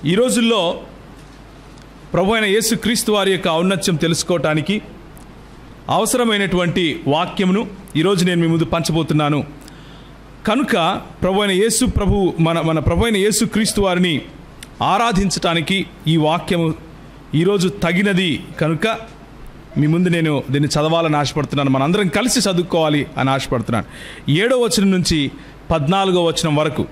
ఈ రోజుల్లో ప్రభు అయిన యేసుక్రీస్తు వారి యొక్క ఔన్నత్యం తెలుసుకోవటానికి అవసరమైనటువంటి వాక్యమును ఈరోజు నేను మీ ముందు పంచబోతున్నాను కనుక ప్రభు అయిన యేసు ప్రభు మన మన ప్రభు అయిన యేసు క్రీస్తు వారిని ఆరాధించటానికి ఈ వాక్యము ఈరోజు తగినది కనుక మీ ముందు నేను దీన్ని చదవాలని ఆశపడుతున్నాను మనందరం కలిసి చదువుకోవాలి అని ఆశపడుతున్నాను ఏడో వచనం నుంచి పద్నాలుగో వచనం వరకు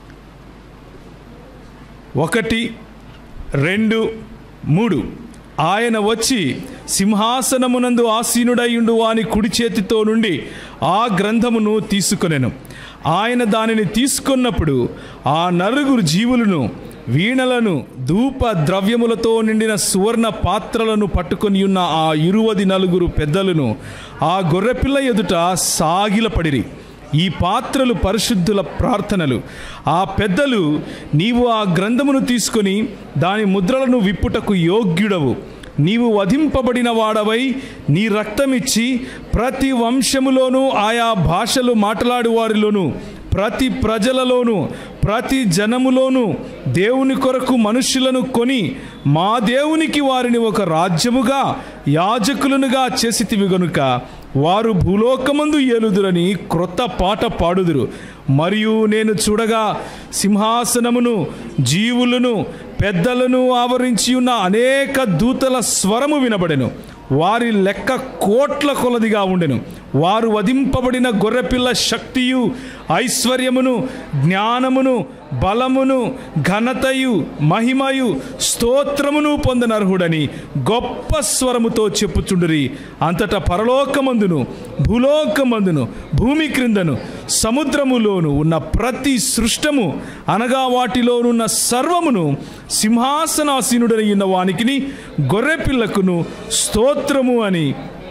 ఒకటి రెండు మూడు ఆయన వచ్చి సింహాసనమునందు ఆసీనుడయుండు వాని కుడి చేతితో నుండి ఆ గ్రంథమును తీసుకొనెను ఆయన దానిని తీసుకున్నప్పుడు ఆ నలుగురు జీవులను వీణలను ధూప ద్రవ్యములతో నిండిన సువర్ణ పాత్రలను పట్టుకొని ఉన్న ఆ ఇరువది నలుగురు పెద్దలను ఆ గొర్రెపిల్ల ఎదుట సాగిలపడిరి ఈ పాత్రలు పరిశుద్ధుల ప్రార్థనలు ఆ పెద్దలు నీవు ఆ గ్రంథమును తీసుకొని దాని ముద్రలను విప్పుటకు యోగ్యుడవు నీవు వధింపబడిన వాడవై నీ రక్తమిచ్చి ప్రతి వంశములోనూ ఆయా భాషలు మాట్లాడు వారిలోనూ ప్రతి ప్రజలలోనూ ప్రతి జనములోనూ దేవుని కొరకు మనుష్యులను కొని మా దేవునికి వారిని ఒక రాజ్యముగా యాజకులనుగా చేసితివి గనుక వారు భూలోకమందు ఏలుదురని క్రొత్త పాట పాడుదురు మరియు నేను చూడగా సింహాసనమును జీవులను పెద్దలను ఆవరించి ఉన్న అనేక దూతల స్వరము వినబడెను వారి లెక్క కోట్ల కొలదిగా ఉండెను వారు వధింపబడిన గొర్రెపిల్ల శక్తియు ఐశ్వర్యమును జ్ఞానమును బలమును ఘనతయు మహిమయు స్తోత్రమును పొందనర్హుడని గొప్ప స్వరముతో చెప్పుచుండిరి అంతటా పరలోకమందును భూలోకమందును భూమి క్రిందను సముద్రములోను ఉన్న ప్రతి సృష్టము అనగా వాటిలోనున్న సర్వమును సింహాసనాసీనుడని ఉన్న వానికిని గొర్రెపిల్లకును స్తోత్రము అని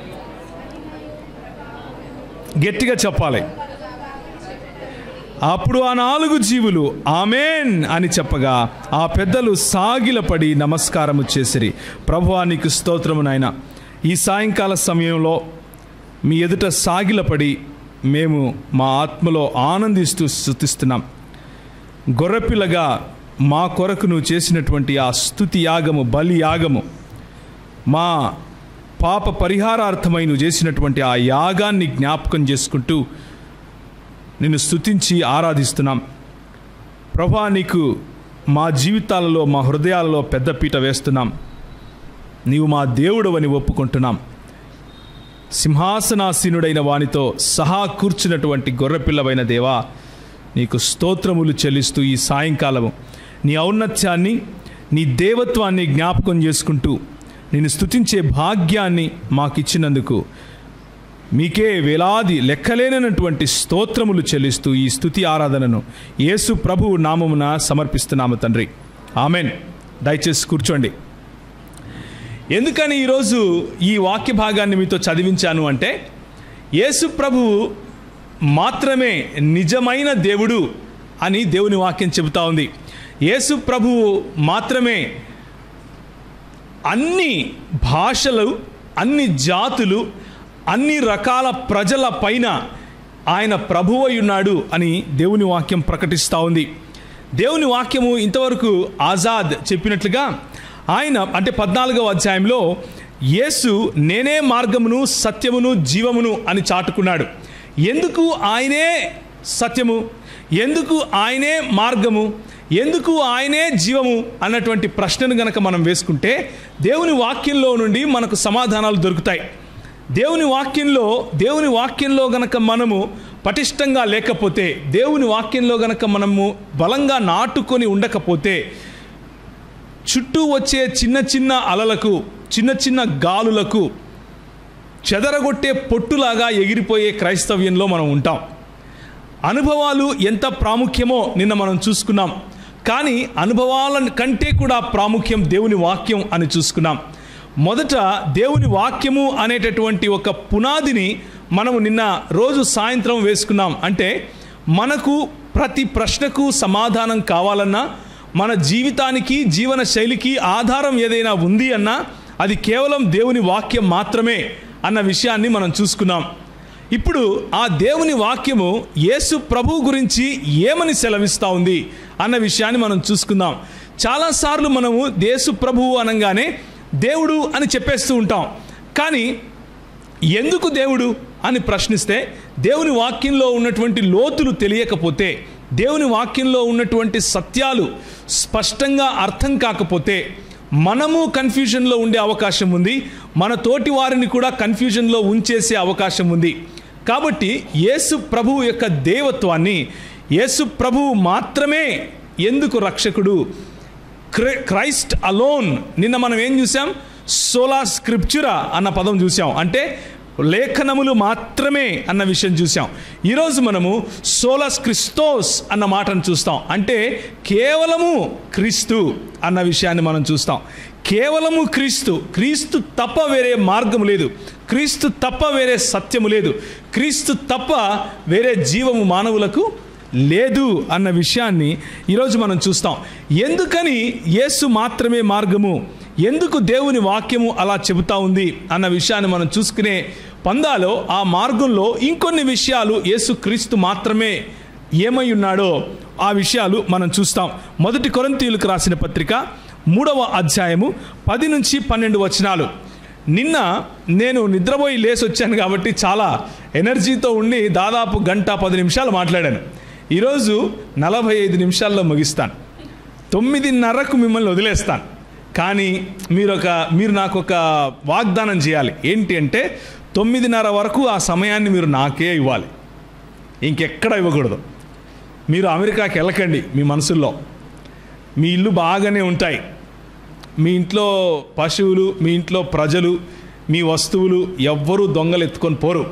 గట్టిగా చెప్పాలి అప్పుడు ఆ నాలుగు జీవులు ఆమెన్ అని చెప్పగా ఆ పెద్దలు సాగిలపడి నమస్కారము చేసిరి ప్రభువా నీకు స్తోత్రము నాయన ఈ సాయంకాల సమయంలో మీ ఎదుట సాగిలపడి మేము మా ఆత్మలో ఆనందిస్తూ స్థుతిస్తున్నాం గొర్రెపిల్లగా మా కొరకు నువ్వు చేసినటువంటి ఆ స్థుతి యాగము బలి యాగము మా పాప పరిహారార్థమై నువ్వు చేసినటువంటి ఆ యాగాన్ని జ్ఞాపకం చేసుకుంటూ నిన్ను స్తుతించి ఆరాధిస్తున్నాం ప్రభా నీకు మా జీవితాలలో మా హృదయాలలో పెద్దపీట వేస్తున్నాం నీవు మా దేవుడు అని ఒప్పుకుంటున్నాం సింహాసనాసీనుడైన వానితో సహా కూర్చున్నటువంటి గొర్రెపిల్లవైన దేవా నీకు స్తోత్రములు చెల్లిస్తూ ఈ సాయంకాలము నీ ఔన్నత్యాన్ని నీ దేవత్వాన్ని జ్ఞాపకం చేసుకుంటూ నేను స్తుతించే భాగ్యాన్ని మాకిచ్చినందుకు మీకే వేలాది లెక్కలేనటువంటి స్తోత్రములు చెల్లిస్తూ ఈ స్తుతి ఆరాధనను యేసు ప్రభువు నామమున సమర్పిస్తున్నాము తండ్రి ఆమెన్ దయచేసి కూర్చోండి ఎందుకని ఈరోజు ఈ వాక్య భాగాన్ని మీతో చదివించాను అంటే యేసు ప్రభువు మాత్రమే నిజమైన దేవుడు అని దేవుని వాక్యం చెబుతా ఉంది యేసు ప్రభువు మాత్రమే అన్ని భాషలు అన్ని జాతులు అన్ని రకాల ప్రజల పైన ఆయన ప్రభువై ఉన్నాడు అని దేవుని వాక్యం ప్రకటిస్తూ ఉంది దేవుని వాక్యము ఇంతవరకు ఆజాద్ చెప్పినట్లుగా ఆయన అంటే పద్నాలుగవ అధ్యాయంలో యేసు నేనే మార్గమును సత్యమును జీవమును అని చాటుకున్నాడు ఎందుకు ఆయనే సత్యము ఎందుకు ఆయనే మార్గము ఎందుకు ఆయనే జీవము అన్నటువంటి ప్రశ్నను గనక మనం వేసుకుంటే దేవుని వాక్యంలో నుండి మనకు సమాధానాలు దొరుకుతాయి దేవుని వాక్యంలో దేవుని వాక్యంలో గనక మనము పటిష్టంగా లేకపోతే దేవుని వాక్యంలో గనక మనము బలంగా నాటుకొని ఉండకపోతే చుట్టూ వచ్చే చిన్న చిన్న అలలకు చిన్న చిన్న గాలులకు చెదరగొట్టే పొట్టులాగా ఎగిరిపోయే క్రైస్తవ్యంలో మనం ఉంటాం అనుభవాలు ఎంత ప్రాముఖ్యమో నిన్న మనం చూసుకున్నాం కానీ అనుభవాల కంటే కూడా ప్రాముఖ్యం దేవుని వాక్యం అని చూసుకున్నాం మొదట దేవుని వాక్యము అనేటటువంటి ఒక పునాదిని మనము నిన్న రోజు సాయంత్రం వేసుకున్నాం అంటే మనకు ప్రతి ప్రశ్నకు సమాధానం కావాలన్నా మన జీవితానికి జీవన శైలికి ఆధారం ఏదైనా ఉంది అన్నా అది కేవలం దేవుని వాక్యం మాత్రమే అన్న విషయాన్ని మనం చూసుకున్నాం ఇప్పుడు ఆ దేవుని వాక్యము యేసు ప్రభు గురించి ఏమని సెలవిస్తూ ఉంది అన్న విషయాన్ని మనం చూసుకుందాం చాలాసార్లు మనము దేశు ప్రభువు అనగానే దేవుడు అని చెప్పేస్తూ ఉంటాం కానీ ఎందుకు దేవుడు అని ప్రశ్నిస్తే దేవుని వాక్యంలో ఉన్నటువంటి లోతులు తెలియకపోతే దేవుని వాక్యంలో ఉన్నటువంటి సత్యాలు స్పష్టంగా అర్థం కాకపోతే మనము కన్ఫ్యూజన్లో ఉండే అవకాశం ఉంది మన తోటి వారిని కూడా కన్ఫ్యూజన్లో ఉంచేసే అవకాశం ఉంది కాబట్టి యేసు ప్రభువు యొక్క దేవత్వాన్ని యేసు ప్రభువు మాత్రమే ఎందుకు రక్షకుడు క్రై క్రైస్ట్ అలోన్ నిన్న మనం ఏం చూసాం సోలా స్క్రిప్చురా అన్న పదం చూసాం అంటే లేఖనములు మాత్రమే అన్న విషయం చూసాం ఈరోజు మనము సోలస్ క్రిస్తోస్ అన్న మాటను చూస్తాం అంటే కేవలము క్రీస్తు అన్న విషయాన్ని మనం చూస్తాం కేవలము క్రీస్తు క్రీస్తు తప్ప వేరే మార్గం లేదు క్రీస్తు తప్ప వేరే సత్యము లేదు క్రీస్తు తప్ప వేరే జీవము మానవులకు లేదు అన్న విషయాన్ని ఈరోజు మనం చూస్తాం ఎందుకని యేసు మాత్రమే మార్గము ఎందుకు దేవుని వాక్యము అలా చెబుతా ఉంది అన్న విషయాన్ని మనం చూసుకునే పందాలో ఆ మార్గంలో ఇంకొన్ని విషయాలు యేసు క్రీస్తు మాత్రమే ఏమై ఉన్నాడో ఆ విషయాలు మనం చూస్తాం మొదటి కొరంతీయులకు రాసిన పత్రిక మూడవ అధ్యాయము పది నుంచి పన్నెండు వచనాలు నిన్న నేను నిద్రపోయి లేచి వచ్చాను కాబట్టి చాలా ఎనర్జీతో ఉండి దాదాపు గంట పది నిమిషాలు మాట్లాడాను ఈరోజు నలభై ఐదు నిమిషాల్లో ముగిస్తాను తొమ్మిదిన్నరకు మిమ్మల్ని వదిలేస్తాను కానీ మీరు ఒక మీరు నాకు ఒక వాగ్దానం చేయాలి ఏంటి అంటే తొమ్మిదిన్నర వరకు ఆ సమయాన్ని మీరు నాకే ఇవ్వాలి ఇంకెక్కడ ఇవ్వకూడదు మీరు అమెరికాకి వెళ్ళకండి మీ మనసుల్లో మీ ఇల్లు బాగానే ఉంటాయి మీ ఇంట్లో పశువులు మీ ఇంట్లో ప్రజలు మీ వస్తువులు ఎవ్వరూ దొంగలు ఎత్తుకొని పోరు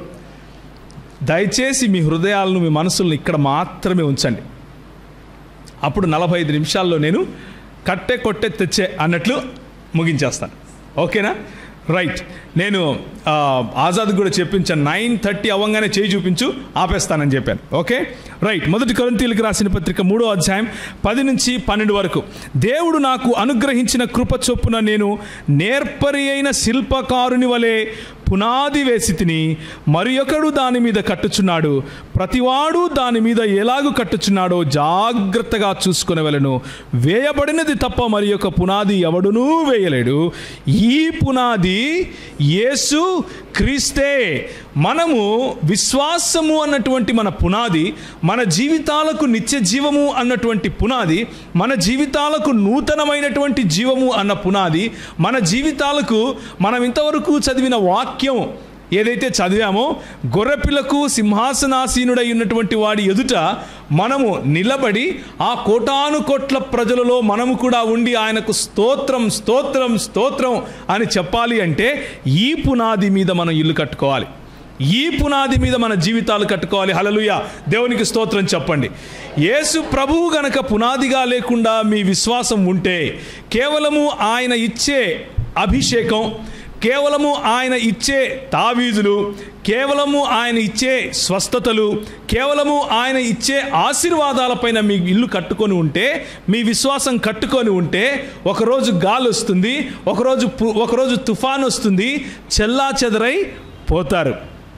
దయచేసి మీ హృదయాలను మీ మనసులను ఇక్కడ మాత్రమే ఉంచండి అప్పుడు నలభై ఐదు నిమిషాల్లో నేను కట్టె కొట్టె తెచ్చే అన్నట్లు ముగించేస్తాను ఓకేనా రైట్ నేను ఆ, ఆజాద్ కూడా చెప్పించాను నైన్ థర్టీ అవ్వగానే చేయి చూపించు ఆపేస్తానని చెప్పాను ఓకే రైట్ మొదటి కొరంతీలకు రాసిన పత్రిక మూడో అధ్యాయం పది నుంచి పన్నెండు వరకు దేవుడు నాకు అనుగ్రహించిన కృప చొప్పున నేను నేర్పరి అయిన శిల్పకారుని వలె పునాది వేసి తిని మరి ఒకడు దాని మీద కట్టుచున్నాడు ప్రతివాడు దాని మీద ఎలాగు కట్టుచున్నాడో జాగ్రత్తగా చూసుకునే వెళ్ళను వేయబడినది తప్ప మరి యొక్క పునాది ఎవడునూ వేయలేడు ఈ పునాది యేసు క్రీస్తే మనము విశ్వాసము అన్నటువంటి మన పునాది మన జీవితాలకు నిత్య జీవము అన్నటువంటి పునాది మన జీవితాలకు నూతనమైనటువంటి జీవము అన్న పునాది మన జీవితాలకు మనం ఇంతవరకు చదివిన వాక్యం ఏదైతే చదివామో గొర్రెపిల్లకు సింహాసనాసీనుడై ఉన్నటువంటి వాడి ఎదుట మనము నిలబడి ఆ కోటాను కోట్ల ప్రజలలో మనము కూడా ఉండి ఆయనకు స్తోత్రం స్తోత్రం స్తోత్రం అని చెప్పాలి అంటే ఈ పునాది మీద మనం ఇల్లు కట్టుకోవాలి ఈ పునాది మీద మన జీవితాలు కట్టుకోవాలి హలలుయ దేవునికి స్తోత్రం చెప్పండి యేసు ప్రభువు గనక పునాదిగా లేకుండా మీ విశ్వాసం ఉంటే కేవలము ఆయన ఇచ్చే అభిషేకం కేవలము ఆయన ఇచ్చే తావీజులు కేవలము ఆయన ఇచ్చే స్వస్థతలు కేవలము ఆయన ఇచ్చే ఆశీర్వాదాలపైన మీ ఇల్లు కట్టుకొని ఉంటే మీ విశ్వాసం కట్టుకొని ఉంటే ఒకరోజు గాలి వస్తుంది ఒకరోజు పు- ఒకరోజు తుఫాన్ వస్తుంది చెల్లా చెదరై పోతారు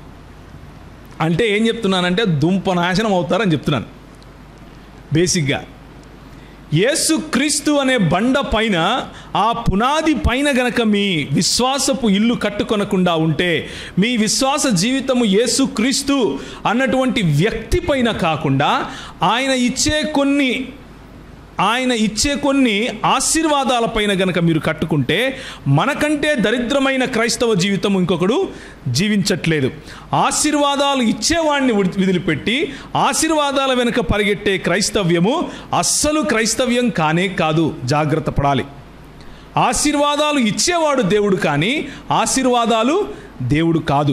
అంటే ఏం చెప్తున్నానంటే దుంప నాశనం అవుతారని చెప్తున్నాను బేసిక్గా యేసు క్రీస్తు అనే బండ పైన ఆ పునాది పైన గనక మీ విశ్వాసపు ఇల్లు కట్టుకొనకుండా ఉంటే మీ విశ్వాస జీవితము యేసు క్రీస్తు అన్నటువంటి వ్యక్తి పైన కాకుండా ఆయన ఇచ్చే కొన్ని ఆయన ఇచ్చే కొన్ని ఆశీర్వాదాలపైన గనక మీరు కట్టుకుంటే మనకంటే దరిద్రమైన క్రైస్తవ జీవితం ఇంకొకడు జీవించట్లేదు ఆశీర్వాదాలు ఇచ్చేవాడిని విడి- వదిలిపెట్టి ఆశీర్వాదాల వెనుక పరిగెట్టే క్రైస్తవ్యము అస్సలు క్రైస్తవ్యం కానే కాదు జాగ్రత్త పడాలి ఆశీర్వాదాలు ఇచ్చేవాడు దేవుడు కానీ ఆశీర్వాదాలు దేవుడు కాదు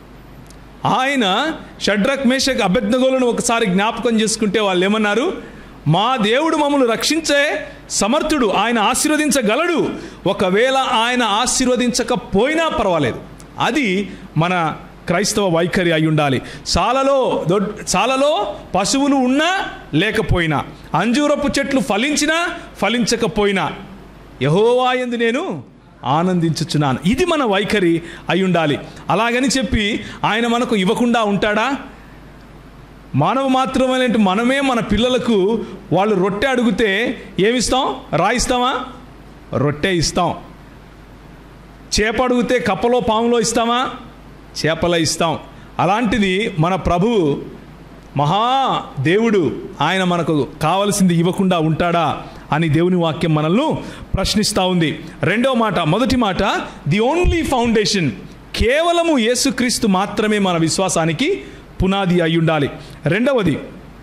ఆయన షడ్రక్ మేషక్ అభ్యర్థగోలను ఒకసారి జ్ఞాపకం చేసుకుంటే వాళ్ళు ఏమన్నారు మా దేవుడు మమ్మల్ని రక్షించే సమర్థుడు ఆయన ఆశీర్వదించగలడు ఒకవేళ ఆయన ఆశీర్వదించకపోయినా పర్వాలేదు అది మన క్రైస్తవ వైఖరి అయి ఉండాలి సాలలో దొడ్ సాలలో పశువులు ఉన్నా లేకపోయినా అంజూరపు చెట్లు ఫలించినా ఫలించకపోయినా యహోవా యందు నేను ఆనందించుచున్నాను ఇది మన వైఖరి అయి ఉండాలి అలాగని చెప్పి ఆయన మనకు ఇవ్వకుండా ఉంటాడా మానవ మాత్రమేంటి మనమే మన పిల్లలకు వాళ్ళు రొట్టె అడిగితే ఏమిస్తాం రాయిస్తామా రొట్టె ఇస్తాం చేప అడిగితే కప్పలో పాములో ఇస్తామా చేపల ఇస్తాం అలాంటిది మన ప్రభువు మహా దేవుడు ఆయన మనకు కావలసింది ఇవ్వకుండా ఉంటాడా అని దేవుని వాక్యం మనల్ని ప్రశ్నిస్తూ ఉంది రెండవ మాట మొదటి మాట ది ఓన్లీ ఫౌండేషన్ కేవలము యేసుక్రీస్తు మాత్రమే మన విశ్వాసానికి పునాది అయి ఉండాలి రెండవది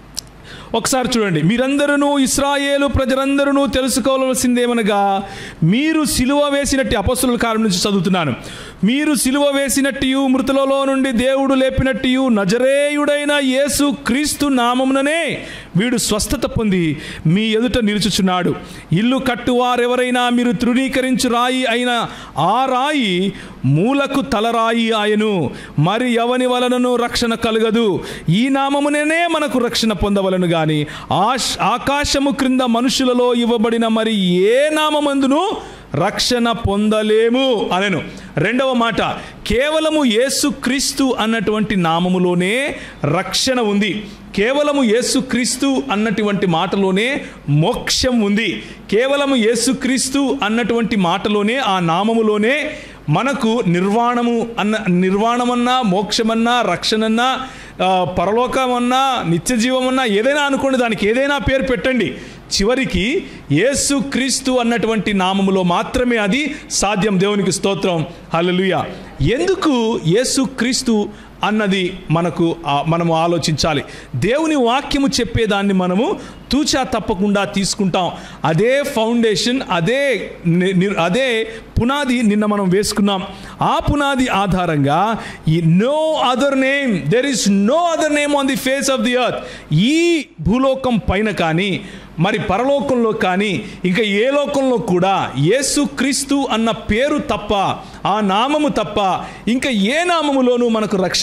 ఒకసారి చూడండి మీరందరూ ఇస్రాయేలు ప్రజలందరూ తెలుసుకోవాల్సిందేమనగా మీరు సిలువ వేసినట్టు అపస్సుల కాలం నుంచి చదువుతున్నాను మీరు సిలువ వేసినట్టు మృతులలో నుండి దేవుడు లేపినట్టు నజరేయుడైన యేసు క్రీస్తు నామముననే వీడు స్వస్థత పొంది మీ ఎదుట నిలుచుచున్నాడు ఇల్లు కట్టువారెవరైనా మీరు తృణీకరించు రాయి అయిన ఆ రాయి మూలకు తలరాయి ఆయను మరి ఎవని వలనను రక్షణ కలగదు ఈ నామమునే మనకు రక్షణ పొందవలను గాని ఆశ్ ఆకాశము క్రింద మనుషులలో ఇవ్వబడిన మరి ఏ నామమందును రక్షణ పొందలేము అనెను రెండవ మాట కేవలము యేసుక్రీస్తు అన్నటువంటి నామములోనే రక్షణ ఉంది కేవలము యేసుక్రీస్తు అన్నటువంటి మాటలోనే మోక్షం ఉంది కేవలము యేసుక్రీస్తు అన్నటువంటి మాటలోనే ఆ నామములోనే మనకు నిర్వాణము అన్న నిర్వాణమన్నా మోక్షమన్నా రక్షణన్నా ఆ, పరలోకమన్నా నిత్య జీవమన్నా ఏదైనా అనుకోండి దానికి ఏదైనా పేరు పెట్టండి చివరికి యేసు క్రీస్తు అన్నటువంటి నామములో మాత్రమే అది సాధ్యం దేవునికి స్తోత్రం హల్లెలూయా ఎందుకు యేసు క్రీస్తు అన్నది మనకు ఆ, మనము ఆలోచించాలి దేవుని వాక్యము చెప్పేదాన్ని మనము తూచా తప్పకుండా తీసుకుంటాం అదే ఫౌండేషన్ అదే ని- ని- అదే పునాది నిన్న మనం వేసుకున్నాం ఆ పునాది ఆధారంగా ఈ no other name there is no other name on the face of the earth ఈ భూలోకం పైన కానీ మరి పరలోకంలో కానీ ఇంకా ఏ లోకంలో కూడా యేసు క్రీస్తు అన్న పేరు తప్ప ఆ నామము తప్ప ఇంకా ఏ నామములోనూ మనకు రక్షణ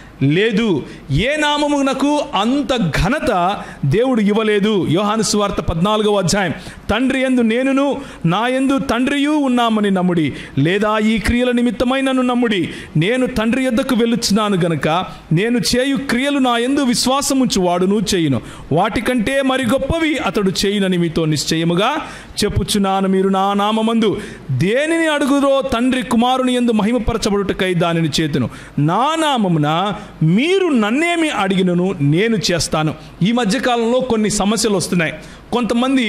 లేదు ఏ నామమునకు అంత ఘనత దేవుడు ఇవ్వలేదు యోహాను సువార్త పద్నాలుగవ అధ్యాయం తండ్రి ఎందు నేనును నా ఎందు తండ్రియు ఉన్నామని నమ్ముడి లేదా ఈ క్రియల నిమిత్తమై నన్ను నమ్ముడి నేను తండ్రి యొద్దకు వెళ్ళుచున్నాను గనుక నేను చేయు క్రియలు నా ఎందు విశ్వాసముంచు వాడును చేయును వాటికంటే మరి గొప్పవి అతడు చేయునని మీతో నిశ్చయముగా చెప్పుచున్నాను మీరు నా నామమందు దేనిని అడుగుదో తండ్రి కుమారుని ఎందు మహిమపరచబడుటకై దానిని చేతును నా నామమున మీరు నన్నేమి అడిగినను నేను చేస్తాను ఈ మధ్యకాలంలో కొన్ని సమస్యలు వస్తున్నాయి కొంతమంది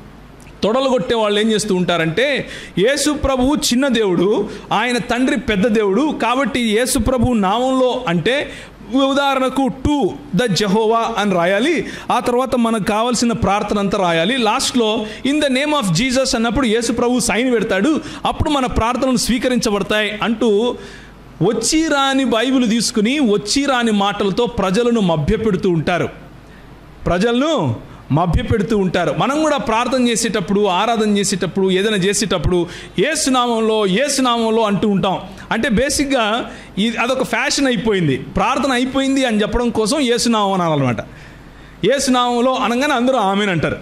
తొడలు కొట్టే వాళ్ళు ఏం చేస్తూ ఉంటారంటే యేసు ప్రభువు చిన్న దేవుడు ఆయన తండ్రి పెద్ద దేవుడు కాబట్టి యేసు ప్రభు నామంలో అంటే ఉదాహరణకు టు ద జహోవా అని రాయాలి ఆ తర్వాత మనకు కావాల్సిన ప్రార్థన అంతా రాయాలి లాస్ట్లో in the name of Jesus అన్నప్పుడు యేసు ప్రభు సైన్ పెడతాడు అప్పుడు మన ప్రార్థనలు స్వీకరించబడతాయి అంటూ వచ్చి రాని బైబిల్ తీసుకుని వచ్చి రాని మాటలతో ప్రజలను మభ్యపెడుతూ ఉంటారు ప్రజలను మభ్యపెడుతూ ఉంటారు మనం కూడా ప్రార్థన చేసేటప్పుడు ఆరాధన చేసేటప్పుడు ఏదైనా చేసేటప్పుడు ఏసునామంలో ఏసునామంలో అంటూ ఉంటాం అంటే బేసిక్గా ఇది అదొక ఫ్యాషన్ అయిపోయింది ప్రార్థన అయిపోయింది అని చెప్పడం కోసం ఏసునామం అనాలన్నమాట ఏసునామంలో అనగానే అందరూ ఆమెను అంటారు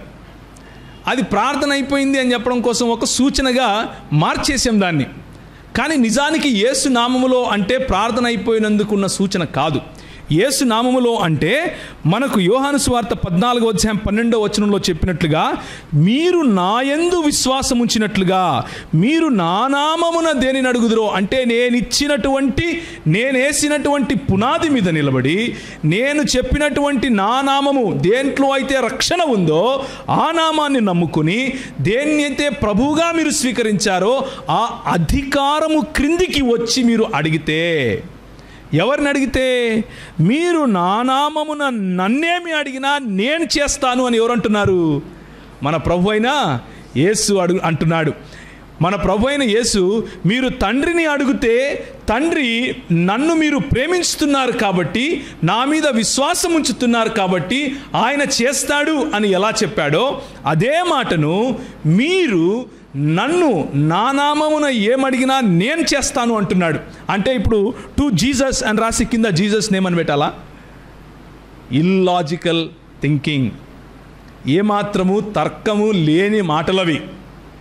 అది ప్రార్థన అయిపోయింది అని చెప్పడం కోసం ఒక సూచనగా మార్చేసాం దాన్ని కానీ నిజానికి యేసు నామములో అంటే ప్రార్థన అయిపోయినందుకున్న సూచన కాదు యేసు నామములో అంటే మనకు యోహాను సువార్త పద్నాలుగో అధ్యాయం పన్నెండో వచనంలో చెప్పినట్లుగా మీరు నాయందు విశ్వాసం ఉంచినట్లుగా మీరు నా నామమున దేనిని అడుగుదురో అంటే నేను ఇచ్చినటువంటి నేనేసినటువంటి పునాది మీద నిలబడి నేను చెప్పినటువంటి నా నామము దేంట్లో అయితే రక్షణ ఉందో ఆ నామాన్ని నమ్ముకుని దేన్ని అయితే ప్రభువుగా మీరు స్వీకరించారో ఆ అధికారము క్రిందికి వచ్చి మీరు అడిగితే ఎవరిని అడిగితే మీరు నా నామమున నన్నేమి అడిగినా నేను చేస్తాను అని ఎవరు అంటున్నారు మన ప్రభు అయినా యేసు అడుగు అంటున్నాడు మన ప్రభు అయిన యేసు మీరు తండ్రిని అడిగితే తండ్రి నన్ను మీరు ప్రేమించుతున్నారు కాబట్టి నా మీద విశ్వాసం ఉంచుతున్నారు కాబట్టి ఆయన చేస్తాడు అని ఎలా చెప్పాడో అదే మాటను మీరు నన్ను నా నామమున ఏమడిగినా నేను చేస్తాను అంటున్నాడు అంటే ఇప్పుడు టు జీసస్ అని రాసి కింద జీసస్ నేమ్ అని పెట్టాలా ఇల్లాజికల్ థింకింగ్ ఏమాత్రము తర్కము లేని మాటలవి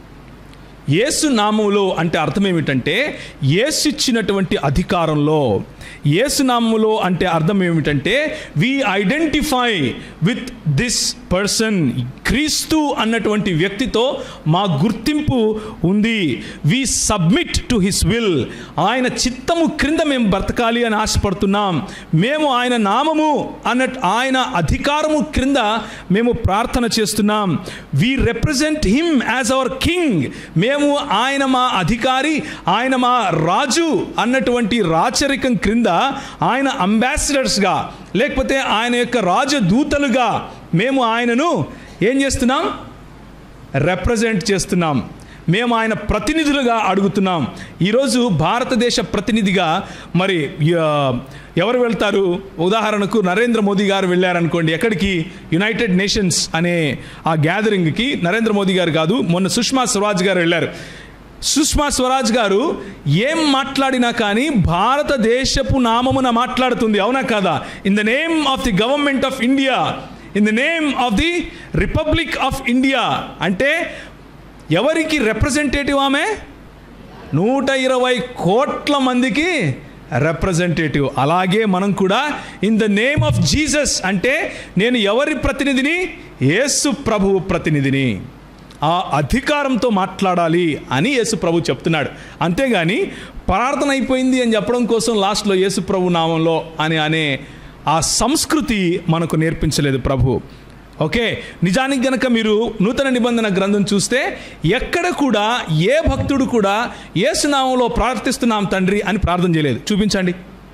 యేసు నామములో అంటే అర్థం ఏమిటంటే యేసు ఇచ్చినటువంటి అధికారంలో యేసునామములో అంటే అర్థం ఏమిటంటే we identify with this person Kreestu అన్నటువంటి వ్యక్తితో మా గుర్తింపు ఉంది we submit to his will ఆయన చిత్తము క్రింద మేము బ్రతకాలి అని ఆశపడుతున్నాం మేము ఆయన నామము అన్న ఆయన అధికారము క్రింద మేము ప్రార్థన చేస్తున్నాం we represent him as our king మేము ఆయన మా అధికారి ఆయన మా రాజు అన్నటువంటి రాచరికం క్రింద ఆయన అంబాసిడర్స్గా లేకపోతే ఆయన యొక్క రాజదూతలుగా మేము ఆయనను ఏం చేస్తున్నాం రిప్రజెంట్ చేస్తున్నాం మేము ఆయన ప్రతినిధులుగా అడుగుతున్నాం ఈరోజు భారతదేశ ప్రతినిధిగా మరి ఆ, ఎవరు వెళ్తారు ఉదాహరణకు నరేంద్ర మోదీ గారు వెళ్ళారనుకోండి ఎక్కడికి యునైటెడ్ నేషన్స్ అనే ఆ గ్యాదరింగ్కి నరేంద్ర మోదీ గారు కాదు మొన్న సుష్మా స్వరాజ్ గారు వెళ్ళారు సుష్మా స్వరాజ్ గారు ఏం మాట్లాడినా కానీ భారతదేశపు నామమున మాట్లాడుతుంది అవునా కాదా in the name of the government of India in the name of the republic of India అంటే ఎవరికి రిప్రజెంటేటివ్ ఆమె నూట ఇరవై కోట్ల మందికి రిప్రజెంటేటివ్ అలాగే మనం కూడా in the name of Jesus అంటే నేను ఎవరి ప్రతినిధిని యేసు ప్రభువు ప్రతినిధిని ఆ అధికారంతో మాట్లాడాలి అని యేసు ప్రభు చెప్తున్నాడు అంతేగాని ప్రార్థన అయిపోయింది అని చెప్పడం కోసం లాస్ట్లో యేసు ప్రభు నామంలో అని అనే ఆ సంస్కృతి మనకు నేర్పించలేదు ప్రభు ఓకే నిజానికి గనక మీరు నూతన నిబంధన గ్రంథం చూస్తే ఎక్కడ కూడా ఏ భక్తుడు కూడా యేసునామంలో ప్రార్థిస్తున్నాం తండ్రి అని ప్రార్థన చేయలేదు చూపించండి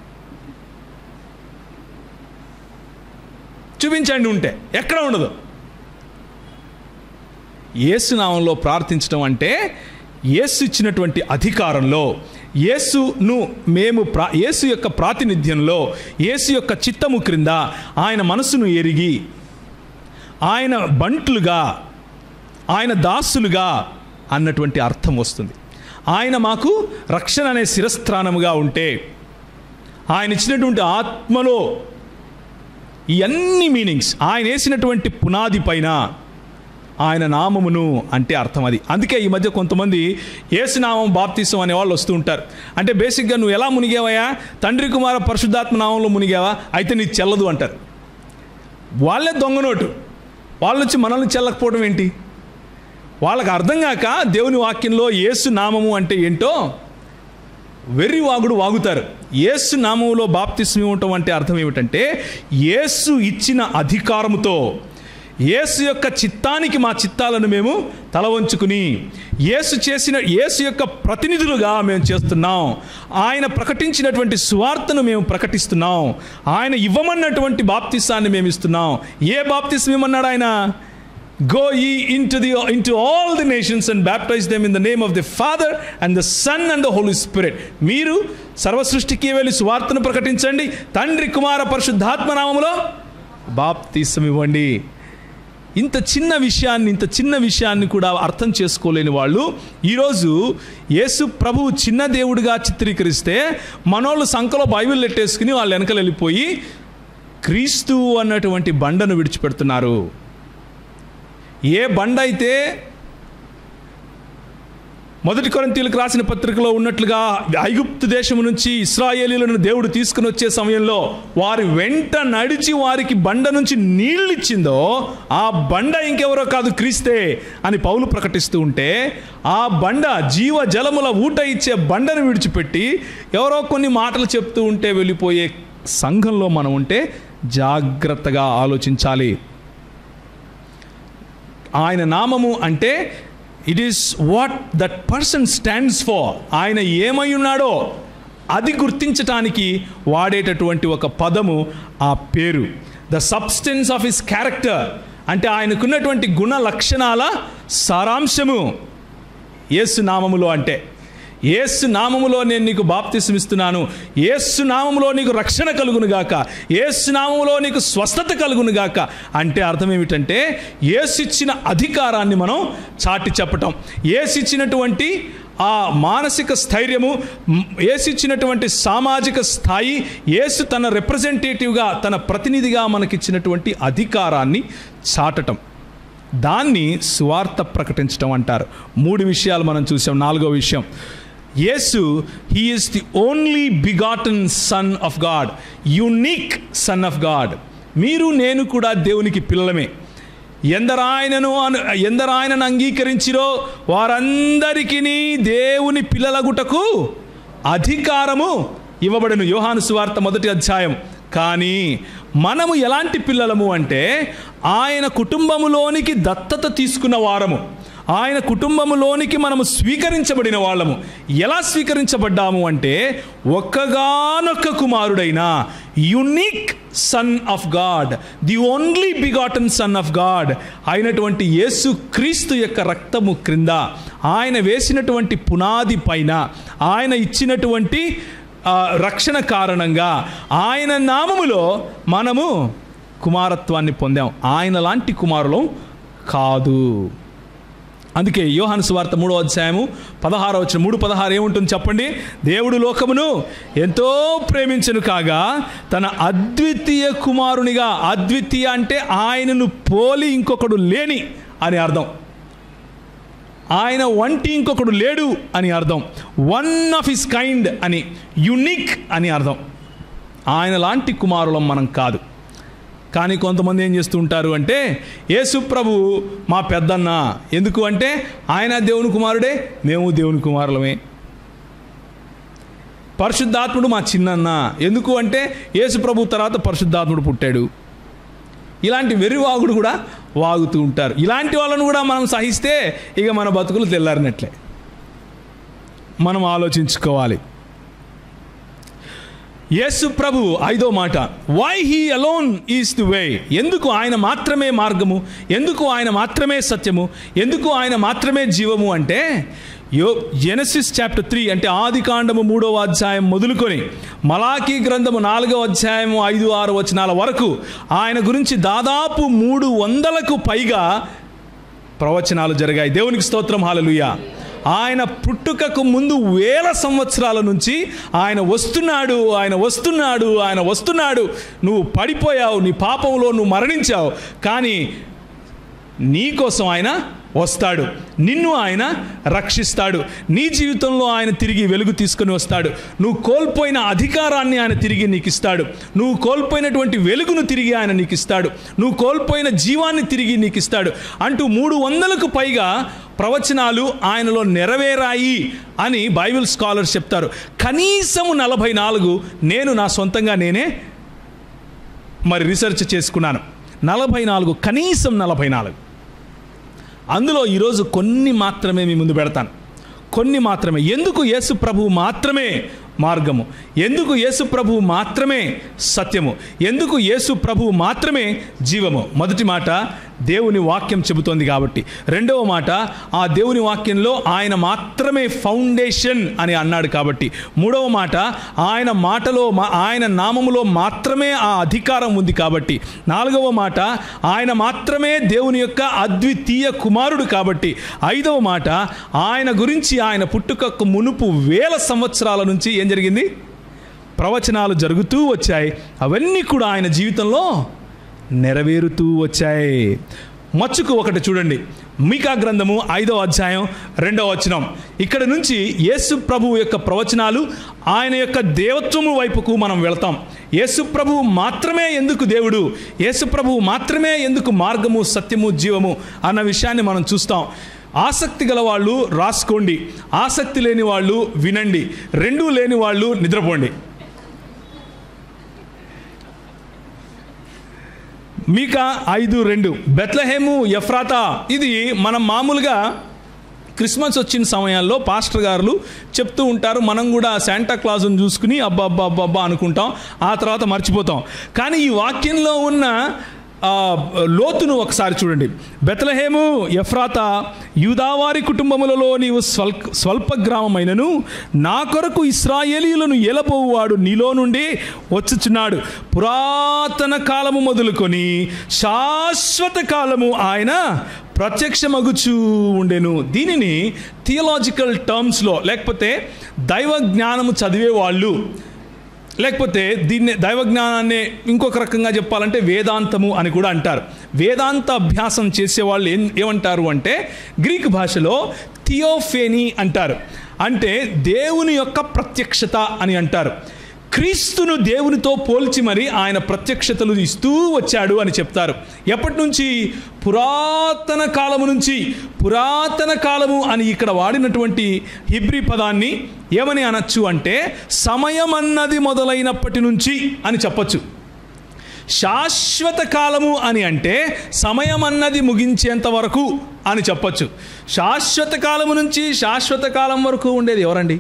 చూపించండి ఉంటే ఎక్కడ ఉండదు యేసునామంలో ప్రార్థించడం అంటే యేసు ఇచ్చినటువంటి అధికారంలో యేసును మేము ప్రా యేసు యొక్క ప్రాతినిధ్యంలో యేసు యొక్క చిత్తము క్రింద ఆయన మనసును ఎరిగి ఆయన బంట్లుగా ఆయన దాసులుగా అన్నటువంటి అర్థం వస్తుంది ఆయన మాకు రక్షణ అనే శిరస్థానముగా ఉంటే ఆయన ఇచ్చినటువంటి ఆత్మలో ఈ అన్ని మీనింగ్స్ ఆయన వేసినటువంటి పునాది పైన ఆయన నామమును అంటే అర్థం అది అందుకే ఈ మధ్య కొంతమంది ఏసునామం బాప్తీసం అనే వాళ్ళు వస్తూ ఉంటారు అంటే బేసిక్గా నువ్వు ఎలా మునిగావయ్యా తండ్రి కుమార పరిశుద్ధాత్మ నామంలో మునిగావా అయితే నీకు చెల్లదు అంటారు వాళ్ళే దొంగనోటు వాళ్ళ నుంచి మనల్ని చెల్లకపోవడం ఏంటి వాళ్ళకి అర్థం కాక దేవుని వాక్యంలో యేసు నామము అంటే ఏంటో వెర్రి వాగుడు వాగుతారు యేసు నామములో బాప్తిస్మ ఇవ్వటం అంటే అర్థం ఏమిటంటే యేసు ఇచ్చిన అధికారముతో యేసు యొక్క చిత్తానికి మా చిత్తాలను మేము తల వంచుకుని యేసు చేసిన యేసు యొక్క ప్రతినిధులుగా మేము చేస్తున్నాం ఆయన ప్రకటించినటువంటి సువార్తను మేము ప్రకటిస్తున్నాం ఆయన ఇవ్వమన్నటువంటి బాప్తిసాన్ని మేము ఇస్తున్నాం ఏ బాప్తిసం ఇవ్వమన్నాడు ఆయన go ye into the into all the nations and baptize them in the name of the father and the son and the holy spirit మీరు సర్వ సృష్టికి వెళ్ళి సువార్తను ప్రకటించండి తండ్రి కుమార పరిశుద్ధాత్మ నామములో బాప్తీసం ఇవ్వండి ఇంత చిన్న విషయాన్ని ఇంత చిన్న విషయాన్ని కూడా అర్థం చేసుకోలేని వాళ్ళు ఈరోజు యేసు ప్రభువు చిన్న దేవుడిగా చిత్రీకరిస్తే మనోళ్ళు సంఖలో బైబిల్ లెట్టేసుకుని వాళ్ళు వెనకలు వెళ్ళిపోయి క్రీస్తు అన్నటువంటి బండను విడిచిపెడుతున్నారు ఏ బండ అయితే మొదటి కొరంతీలకు రాసిన పత్రికలో ఉన్నట్లుగా ఐగుప్తు దేశం నుంచి ఇస్రాయేలీలను దేవుడు తీసుకుని వచ్చే సమయంలో వారి వెంట నడిచి వారికి బండ నుంచి నీళ్ళు ఇచ్చిందో ఆ బండ ఇంకెవరో కాదు క్రీస్తే అని పౌలు ప్రకటిస్తూ ఉంటే ఆ బండ జీవ జలముల ఊట ఇచ్చే బండను విడిచిపెట్టి ఎవరో కొన్ని మాటలు చెప్తూ ఉంటే వెళ్ళిపోయే సంఘంలో మనం ఉంటే జాగ్రత్తగా ఆలోచించాలి ఆయన నామము అంటే it is what that person stands for ఆయన ఏమై ఉన్నాడో అది గుర్తించటానికి వాడేటటువంటి ఒక పదము ఆ పేరు the substance of his character అంటే ఆయనకున్నటువంటి గుణ లక్షణాల సారాంశము యేసు నామములో అంటే ఏసు నామములో నేను నీకు బాప్తిసం ఇస్తున్నాను ఏసు నామములో నీకు రక్షణ కలుగును గాక ఏసు నామములో నీకు స్వస్థత కలుగును గాక అంటే అర్థం ఏమిటంటే ఏసు ఇచ్చిన అధికారాన్ని మనం చాటి చెప్పటం ఏసు ఇచ్చినటువంటి ఆ మానసిక స్థైర్యము మ్, ఏసు ఇచ్చినటువంటి సామాజిక స్థాయి ఏసు తన రిప్రజెంటేటివ్గా తన ప్రతినిధిగా మనకిచ్చినటువంటి అధికారాన్ని చాటటం దాన్ని సువార్త ప్రకటించడం అంటారు మూడు విషయాలు మనం చూసాం నాలుగో విషయం Yesu he is the only begotten son of God unique son of God మీరు నేను కూడా దేవునికి పిల్లలమే ఎందరాయనను అను ఎందరాయనను అంగీకరించిరో వారందరికీ దేవుని పిల్లలగుటకు అధికారము ఇవ్వబడిన యోహాను సువార్త మొదటి అధ్యాయం కానీ మనము ఎలాంటి పిల్లలము అంటే ఆయన కుటుంబములోనికి దత్తత తీసుకున్న వారము ఆయన కుటుంబములోనికి మనము స్వీకరించబడిన వాళ్ళము ఎలా స్వీకరించబడ్డాము అంటే ఒక్కగానొక్క కుమారుడైన unique son of God the only begotten son of God అయినటువంటి యేసు క్రీస్తు యొక్క రక్తము క్రింద ఆయన వేసినటువంటి పునాది పైన ఆయన ఇచ్చినటువంటి ఆ, రక్షణ కారణంగా ఆయన నామములో మనము కుమారత్వాన్ని పొందాం ఆయన లాంటి కుమారులం కాదు అందుకే యోహాను సువార్త మూడో అధ్యాయము పదహారో వచ్చిన మూడు పదహారు ఏముంటుంది చెప్పండి దేవుడు లోకమును ఎంతో ప్రేమించను కాగా తన అద్వితీయ కుమారునిగా అద్వితీయ అంటే ఆయనను పోలి ఇంకొకడు లేని అని అర్థం ఆయన వంటి ఇంకొకడు లేడు అని అర్థం వన్ ఆఫ్ హిస్ కైండ్ అని యునిక్ అని అర్థం ఆయన లాంటి కుమారులం మనం కాదు కానీ కొంతమంది ఏం చేస్తూ ఉంటారు అంటే యేసు ప్రభు మా పెద్దన్న ఎందుకు అంటే ఆయన దేవుని కుమారుడే మేము దేవుని కుమారులమే పరిశుద్ధాత్ముడు మా చిన్నన్న ఎందుకు అంటే యేసు ప్రభు తర్వాత పరిశుద్ధాత్ముడు పుట్టాడు ఇలాంటి వెర్రివాగుడు కూడా వాగుతూ ఉంటారు ఇలాంటి వాళ్ళను కూడా మనం సహిస్తే ఇక మన బతుకులు తెల్లారినట్లే మనం ఆలోచించుకోవాలి యేసు ప్రభు ఐదో మాట why he alone is the way ఎందుకు ఆయన మాత్రమే మార్గము ఎందుకు ఆయన మాత్రమే సత్యము ఎందుకు ఆయన మాత్రమే జీవము అంటే యో జెనసిస్ చాప్టర్ త్రీ అంటే ఆది కాండము మూడవ అధ్యాయం మొదలుకొని మలాకీ గ్రంథము నాలుగవ అధ్యాయము ఐదు ఆరు వచనాల వరకు ఆయన గురించి దాదాపు మూడు వందలకు పైగా ప్రవచనాలు జరిగాయి దేవునికి స్తోత్రం హాలలుయ ఆయన పుట్టుకకు ముందు వేల సంవత్సరాల నుంచి ఆయన వస్తున్నాడు ఆయన వస్తున్నాడు ఆయన వస్తున్నాడు నువ్వు పడిపోయావు నీ పాపంలో నువ్వు మరణించావు కానీ నీ కోసం ఆయన వస్తాడు నిన్ను ఆయన రక్షిస్తాడు నీ జీవితంలో ఆయన తిరిగి వెలుగు తీసుకొని వస్తాడు నువ్వు కోల్పోయిన అధికారాన్ని ఆయన తిరిగి నీకు ఇస్తాడు నువ్వు కోల్పోయినటువంటి వెలుగును తిరిగి ఆయన నీకు ఇస్తాడు నువ్వు కోల్పోయిన జీవాన్ని తిరిగి నీకు ఇస్తాడు అంటూ మూడు వందలకు పైగా ప్రవచనాలు ఆయనలో నెరవేరాయి అని బైబిల్ స్కాలర్స్ చెప్తారు కనీసము నలభై నాలుగు నేను నా సొంతంగా నేనే మరి రీసెర్చ్ చేసుకున్నాను నలభై నాలుగు కనీసం నలభై నాలుగు అందులో ఈరోజు కొన్ని మాత్రమే మీ ముందు పెడతాను కొన్ని మాత్రమే ఎందుకు యేసు ప్రభువు మాత్రమే మార్గము ఎందుకు యేసు ప్రభువు మాత్రమే సత్యము ఎందుకు యేసు ప్రభువు మాత్రమే జీవము మొదటి మాట దేవుని వాక్యం చెబుతోంది కాబట్టి రెండవ మాట ఆ దేవుని వాక్యంలో ఆయన మాత్రమే ఫౌండేషన్ అని అన్నాడు కాబట్టి మూడవ మాట ఆయన మాటలో మా- ఆయన నామములో మాత్రమే ఆ అధికారం ఉంది కాబట్టి నాలుగవ మాట ఆయన మాత్రమే దేవుని యొక్క అద్వితీయ కుమారుడు కాబట్టి ఐదవ మాట ఆయన గురించి ఆయన పుట్టుకకు మునుపు వేల సంవత్సరాల నుంచి ఏం జరిగింది ప్రవచనాలు జరుగుతూ వచ్చాయి అవన్నీ కూడా ఆయన జీవితంలో నెరవేరుతూ వచ్చాయి మచ్చుకు ఒకటి చూడండి మీకా గ్రంథము ఐదవ అధ్యాయం రెండవ వచనం ఇక్కడ నుంచి యేసు ప్రభువు యొక్క ప్రవచనాలు ఆయన యొక్క దేవత్వము వైపుకు మనం వెళతాం యేసు ప్రభువు మాత్రమే ఎందుకు దేవుడు యేసు ప్రభువు మాత్రమే ఎందుకు మార్గము సత్యము జీవము అన్న విషయాన్ని మనం చూస్తాం ఆసక్తి గల వాళ్ళు రాసుకోండి ఆసక్తి లేని వాళ్ళు వినండి రెండూ లేని వాళ్ళు నిద్రపోండి మీక ఐదు రెండు బెత్లహేము ఎఫ్రాతా ఇది మనం మామూలుగా క్రిస్మస్ వచ్చిన సమయాల్లో పాస్టర్ గారులు చెప్తూ ఉంటారు మనం కూడా శాంటా క్లాజ్ని చూసుకుని అబ్బా అబ్బా అబ్బా అబ్బా అనుకుంటాం ఆ తర్వాత మర్చిపోతాం కానీ ఈ వాక్యంలో ఉన్న ఆ, లోతును ఒకసారి చూడండి బెతలహేము ఎఫ్రాత యూదావారి కుటుంబములలో నీవు స్వల్ప స్వల్ప గ్రామమైనను నా కొరకు ఇస్రాయేలీలను ఏలబోవువాడు నీలో నుండి వచ్చుచున్నాడు పురాతన కాలము మొదలుకొని శాశ్వత కాలము ఆయన ప్రత్యక్షమగుచూ ఉండెను దీనిని థియలాజికల్ టర్మ్స్లో లేకపోతే దైవ జ్ఞానము చదివే వాళ్ళు లేకపోతే దీన్ని దైవజ్ఞానాన్ని ఇంకొక రకంగా చెప్పాలంటే వేదాంతము అని కూడా అంటారు వేదాంత అభ్యాసం చేసేవాళ్ళు ఏం ఏమంటారు అంటే గ్రీక్ భాషలో థియోఫేనీ అంటారు అంటే దేవుని యొక్క ప్రత్యక్షత అని అంటారు క్రీస్తును దేవునితో పోల్చి మరి ఆయన ప్రత్యక్షతలు ఇస్తూ వచ్చాడు అని చెప్తారు ఎప్పటి నుంచి పురాతన కాలము నుంచి పురాతన కాలము అని ఇక్కడ వాడినటువంటి హిబ్రి పదాన్ని ఏమని అనొచ్చు అంటే సమయం అన్నది మొదలైనప్పటి నుంచి అని చెప్పొచ్చు శాశ్వత కాలము అని అంటే సమయం అన్నది ముగించేంత వరకు అని చెప్పొచ్చు శాశ్వత కాలము నుంచి శాశ్వత కాలం వరకు ఉండేది ఎవరండి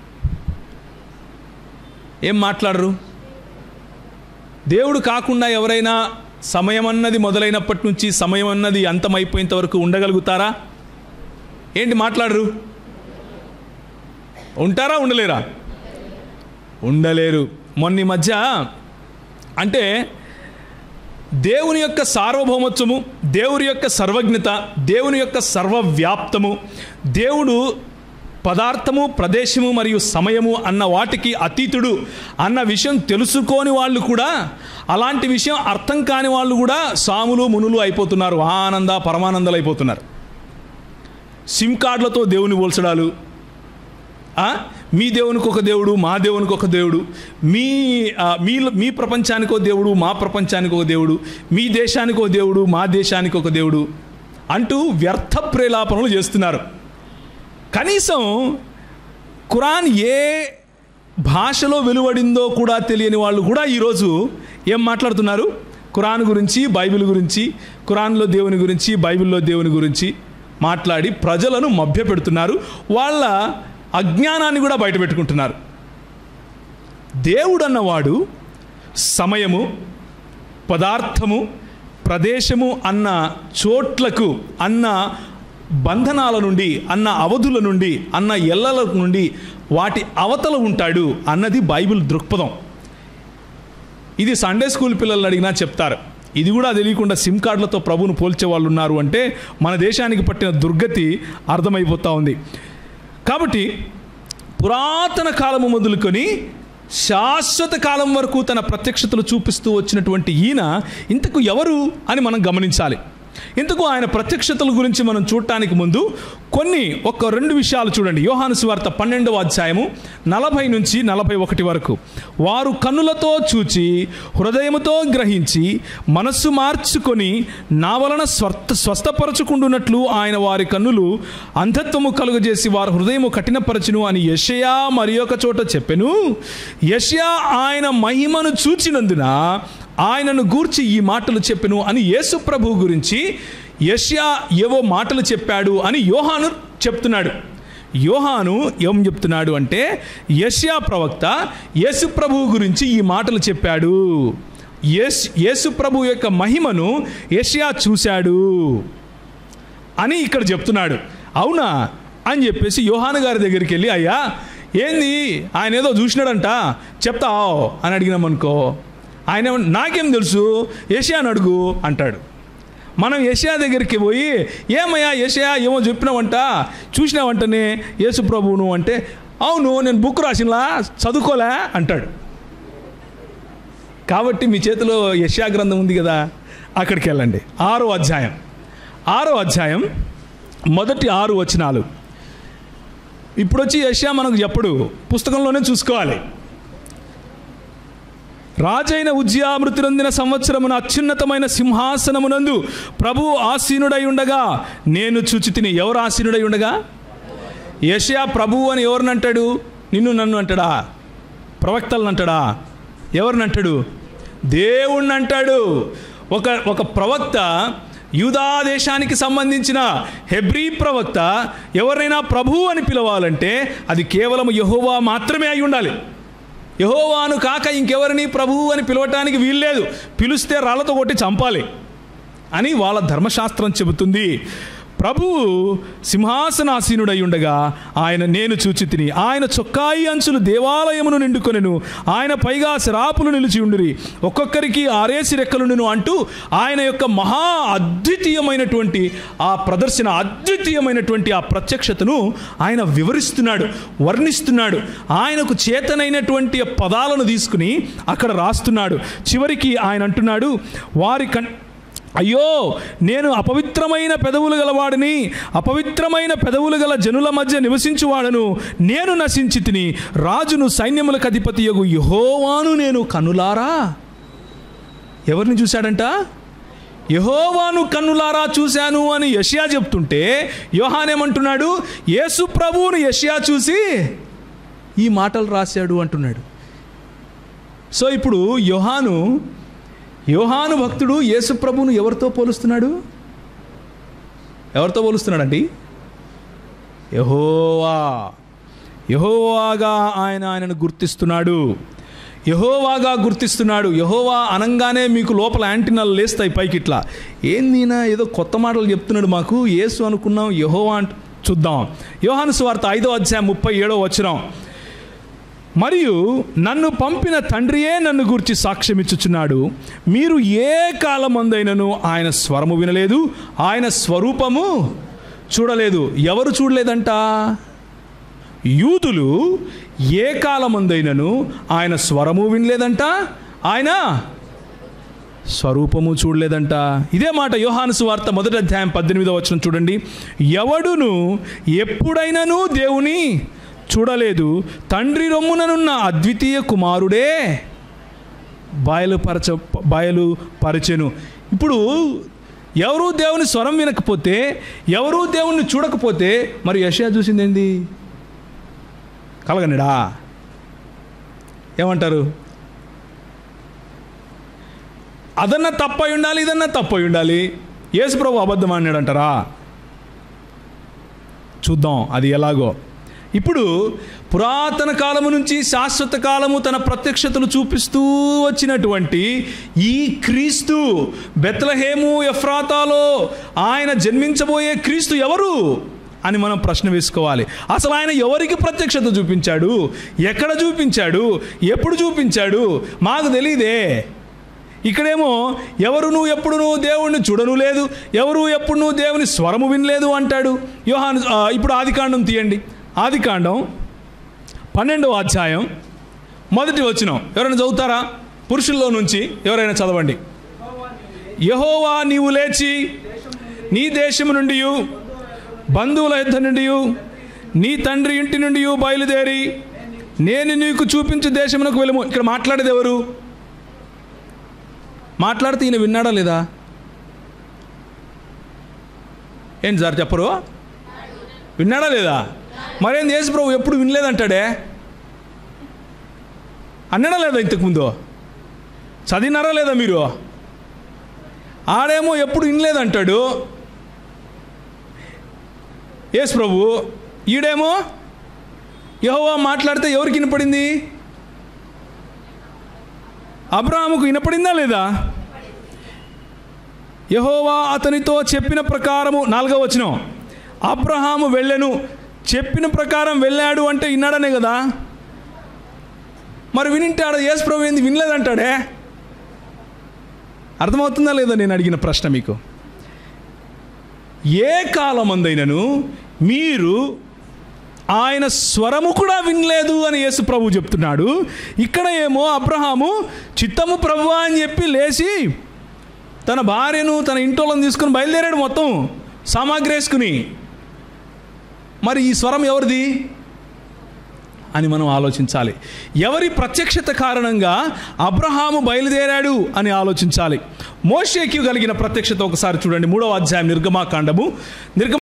ఏం మాట్లాడరు దేవుడు కాకుండా ఎవరైనా సమయం అన్నది మొదలైనప్పటి నుంచి సమయం అన్నది అంతమైపోయేంత వరకు ఉండగలుగుతారా ఏంటి మాట్లాడరు ఉంటారా ఉండలేరా ఉండలేరు మొన్న ఈ మధ్య అంటే దేవుని యొక్క సార్వభౌమత్వము దేవుని యొక్క సర్వజ్ఞత దేవుని యొక్క సర్వవ్యాప్తము దేవుడు పదార్థము ప్రదేశము మరియు సమయము అన్న వాటికి అతీతుడు అన్న విషయం తెలుసుకోని వాళ్ళు కూడా అలాంటి విషయం అర్థం కాని వాళ్ళు కూడా సాములు మునులు అయిపోతున్నారు ఆనంద పరమానందాలు అయిపోతున్నారు సిమ్ కార్డులతో దేవుని పోల్చడాలు ఆ? మీ దేవునికి ఒక దేవుడు మా దేవునికి ఒక దేవుడు మీ ఆ, మీ మీ ప్రపంచానికి ఒక దేవుడు మా ప్రపంచానికి ఒక దేవుడు మీ దేశానికి ఒక దేవుడు మా దేశానికి ఒక దేవుడు అంటూ వ్యర్థ ప్రేలాపనలు చేస్తున్నారు కనీసం ఖురాన్ ఏ భాషలో వెలువడిందో కూడా తెలియని వాళ్ళు కూడా ఈరోజు ఏం మాట్లాడుతున్నారు ఖురాన్ గురించి బైబిల్ గురించి ఖురాన్లో దేవుని గురించి బైబిల్లో దేవుని గురించి మాట్లాడి ప్రజలను మభ్యపెడుతున్నారు వాళ్ళ అజ్ఞానాన్ని కూడా బయటపెట్టుకుంటున్నారు దేవుడు అన్నవాడు సమయము పదార్థము ప్రదేశము అన్న చోట్లకు అన్న బంధనాల నుండి అన్న అవధుల నుండి అన్న ఎల్లల నుండి వాటి అవతల ఉంటాడు అన్నది బైబిల్ దృక్పథం ఇది సండే స్కూల్ పిల్లలు అడిగినా చెప్తారు ఇది కూడా తెలియకుండా సిమ్ కార్డులతో ప్రభువును పోల్చే వాళ్ళు ఉన్నారు అంటే మన దేశానికి పట్టిన దుర్గతి అర్థమైపోతూ ఉంది కాబట్టి పురాతన కాలము మొదలుకొని శాశ్వత కాలం వరకు తన ప్రత్యక్షతలు చూపిస్తూ వచ్చినటువంటి ఈయన ఇంతకు ఎవరు అని మనం గమనించాలి ఇంతకు ఆయన ప్రత్యక్షతల గురించి మనం చూడటానికి ముందు కొన్ని ఒక రెండు విషయాలు చూడండి యోహాను సువార్త పన్నెండవ అధ్యాయము నలభై నుంచి నలభై ఒకటి వరకు వారు కన్నులతో చూచి హృదయముతో గ్రహించి మనస్సు మార్చుకొని నా వలన స్వర్త స్వస్థపరచుకుంటున్నట్లు ఆయన వారి కన్నులు అంధత్వము కలుగజేసి వారి హృదయము కఠినపరచును అని యషయా మరి ఒక చోట చెప్పెను యషయా ఆయన మహిమను చూచినందున ఆయనను గూర్చి ఈ మాటలు చెప్పెను అని యేసు ప్రభు గురించి యష్యా ఏవో మాటలు చెప్పాడు అని యోహాను చెప్తున్నాడు యోహాను ఏం చెప్తున్నాడు అంటే యష్యా ప్రవక్త యేసు ప్రభు గురించి ఈ మాటలు చెప్పాడు యేసు యేసు ప్రభు యొక్క మహిమను యష్యా చూశాడు అని ఇక్కడ చెప్తున్నాడు అవునా అని చెప్పేసి యోహాను గారి దగ్గరికి వెళ్ళి అయ్యా ఏంది ఆయన ఏదో చూసినాడంట చెప్తావు అని అడిగినామనుకో ఆయన ఏమన్- నాకేం తెలుసు ఏషియాని అడుగు అంటాడు మనం ఏషియా దగ్గరికి పోయి ఏమయ్యా ఏషియా ఏమో చెప్పినావంట చూసినావంటనే యేసు ప్రభువును అంటే అవును నేను బుక్ రాసినలా చదువుకోలే అంటాడు కాబట్టి మీ చేతిలో యష్యా గ్రంథం ఉంది కదా అక్కడికి వెళ్ళండి ఆరో అధ్యాయం ఆరో అధ్యాయం మొదటి ఆరు వచనాలు ఇప్పుడు వచ్చి యష్యా మనకు ఎప్పుడు పుస్తకంలోనే చూసుకోవాలి రాజైన ఉజ్జయా మృతి నొందిన సంవత్సరమున అత్యున్నతమైన సింహాసనమునందు ప్రభు ఆసీనుడై ఉండగా నేను చూచి తిని ఎవరు ఆసీనుడై ఉండగా యషయా ప్రభు అని ఎవరిని అంటాడు నిన్ను నన్ను అంటాడా ప్రవక్తలను అంటాడా ఎవరిని అంటాడు దేవుణ్ణి అంటాడు ఒక ఒక ప్రవక్త యూదా దేశానికి సంబంధించిన హెబ్రీ ప్రవక్త ఎవరైనా ప్రభు అని పిలవాలంటే అది కేవలం యహోవా మాత్రమే అయి ఉండాలి యహోవాను కాక ఇంకెవరిని ప్రభువు అని పిలవటానికి వీల్లేదు పిలిస్తే రాళ్లతో కొట్టి చంపాలి అని వాళ్ళ ధర్మశాస్త్రం చెబుతుంది ప్రభువు సింహాసనాసీనుడై ఉండగా ఆయన నేను చూచి తిని ఆయన చొక్కాయి అంచులు దేవాలయమును నిండుకొనెను ఆయన పైగా శరాపులు నిలిచి ఉండిరి ఒక్కొక్కరికి ఆరేసి రెక్కలుండును అంటూ ఆయన యొక్క మహా అద్వితీయమైనటువంటి ఆ ప్రదర్శన అద్వితీయమైనటువంటి ఆ ప్రత్యక్షతను ఆయన వివరిస్తున్నాడు వర్ణిస్తున్నాడు ఆయనకు చేతనైనటువంటి పదాలను తీసుకుని అక్కడ రాస్తున్నాడు చివరికి ఆయన అంటున్నాడు వారి కన్ అయ్యో నేను అపవిత్రమైన పెదవులు గలవాడిని అపవిత్రమైన పెదవులు గల జనుల మధ్య నివసించువాడను నేను నశించి తిని రాజును సైన్యములకు అధిపతి యగు యహోవాను నేను కనులారా ఎవరిని చూశాడంట యహోవాను కన్నులారా చూశాను అని యషియా చెప్తుంటే యోహాన్ ఏమంటున్నాడు యేసు ప్రభువును యషియా చూసి ఈ మాటలు రాశాడు అంటున్నాడు సో ఇప్పుడు యోహాను యోహాను భక్తుడు యేసు ప్రభువును ఎవరితో పోలుస్తున్నాడు ఎవరితో పోలుస్తున్నాడండి యహోవా యహోవాగా ఆయన ఆయనను గుర్తిస్తున్నాడు యహోవాగా గుర్తిస్తున్నాడు యహోవా అనంగానే మీకు లోపల యాంటీనాలు లేస్తాయి పైకి ఇట్లా ఏందినా ఏదో కొత్త మాటలు చెప్తున్నాడు మాకు యేసు అనుకున్నాం యహోవా అంట చూద్దాం యోహాను సువార్త ఐదో అధ్యాయం ముప్పై ఏడో వచ్చినాం మరియు నన్ను పంపిన తండ్రియే నన్ను గురించి సాక్ష్యమిచ్చుచున్నాడు మీరు ఏ కాలమందైనను ఆయన స్వరము వినలేదు ఆయన స్వరూపము చూడలేదు ఎవరు చూడలేదంట యూదులు ఏ కాలమందైనను ఆయన స్వరము వినలేదంట ఆయన స్వరూపము చూడలేదంట ఇదే మాట యోహాను సువార్త మొదటి అధ్యాయం పద్దెనిమిదో వచ్చిన చూడండి ఎవడును ఎప్పుడైనను దేవుని చూడలేదు తండ్రి రొమ్ముననున్న అద్వితీయ కుమారుడే బయలుపరచ బయలుపరచెను ఇప్పుడు ఎవరు దేవుని స్వరం వినకపోతే ఎవరు దేవుణ్ణి చూడకపోతే మరి యషయా చూసిందేంది కలగనిడా ఏమంటారు అదన్న తప్పై ఉండాలి ఇదన్నా తప్పై ఉండాలి యేసుప్రభు అబద్ధం అన్నాడంటారా చూద్దాం అది ఎలాగో ఇప్పుడు పురాతన కాలము నుంచి శాశ్వత కాలము తన ప్రత్యక్షతలు చూపిస్తూ వచ్చినటువంటి ఈ క్రీస్తు బెత్లహేము ఎఫ్రాతాలో ఆయన జన్మించబోయే క్రీస్తు ఎవరు అని మనం ప్రశ్న వేసుకోవాలి అసలు ఆయన ఎవరికి ప్రత్యక్షత చూపించాడు ఎక్కడ చూపించాడు ఎప్పుడు చూపించాడు మాకు తెలియదే ఇక్కడేమో ఎవరు నువ్వు ఎప్పుడు నువ్వు దేవుణ్ణి చూడను లేదు ఎవరు ఎప్పుడు నువ్వు దేవుని స్వరము వినలేదు అంటాడు యోహాను ఆ, ఇప్పుడు ఆదికాండం తీయండి ఆదికాండం పన్నెండవ అధ్యాయం మొదటి వచనం ఎవరైనా చదువుతారా పురుషుల్లో నుంచి ఎవరైనా చదవండి యహోవా నీవు లేచి నీ దేశము నుండి బంధువుల యుద్ధ నుండి నీ తండ్రి ఇంటి నుండి బయలుదేరి నేను నీకు చూపించు దేశమునకు వెళ్ళము ఇక్కడ మాట్లాడేది ఎవరు మాట్లాడితే ఈయన విన్నాడా లేదా ఏంటి సార్ చెప్పరు విన్నాడా లేదా మరేం యేసు ప్రభు ఎప్పుడు వినలేదంటాడే అన్నాడా లేదా ఇంతకుముందు చదివినారా లేదా మీరు ఆడేమో ఎప్పుడు వినలేదంటాడు యేసు ప్రభు ఈడేమో యహోవా మాట్లాడితే ఎవరికి వినపడింది అబ్రాహాముకు వినపడిందా లేదా యహోవా అతనితో చెప్పిన ప్రకారము నాలుగవ వచనం అబ్రహాము వెళ్ళెను చెప్పిన ప్రకారం వెళ్ళాడు అంటే విన్నాడనే కదా మరి వినింటాడు యేసు ప్రభు ఏంది వినలేదంటాడే అర్థమవుతుందా లేదా నేను అడిగిన ప్రశ్న మీకు ఏ కాలమందైనను మీరు ఆయన స్వరము కూడా వినలేదు అని యేసు ప్రభు చెప్తున్నాడు ఇక్కడ ఏమో అబ్రహాము చిత్తము ప్రభు అని చెప్పి లేచి తన భార్యను తన ఇంటోళ్ళని తీసుకుని బయలుదేరాడు మొత్తం సామాగ్రి వేసుకుని మరి ఈ స్వరం ఎవరిది అని మనం ఆలోచించాలి ఎవరి ప్రత్యక్షత కారణంగా అబ్రహాము బయలుదేరాడు అని ఆలోచించాలి మోషేకి కలిగిన ప్రత్యక్షత ఒకసారి చూడండి మూడవ అధ్యాయం నిర్గమాకాండము నిర్గమ